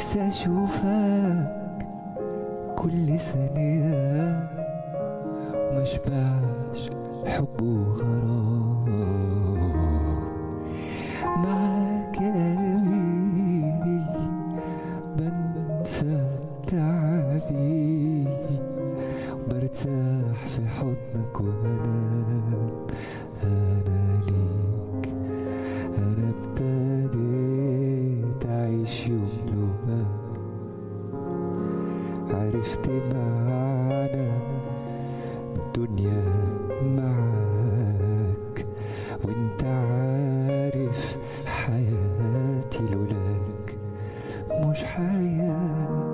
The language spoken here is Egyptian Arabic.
نفسي اشوفك كل ثانية ومشبعش حب وغرام معاك يا قلبي بنسى تعبي برتاح في حضنك وانام انا ليك انا ابتديت اعيش يوم لوهام عرفت معنى الدنيا معاك وانت عارف حياتي لولاك مش حياه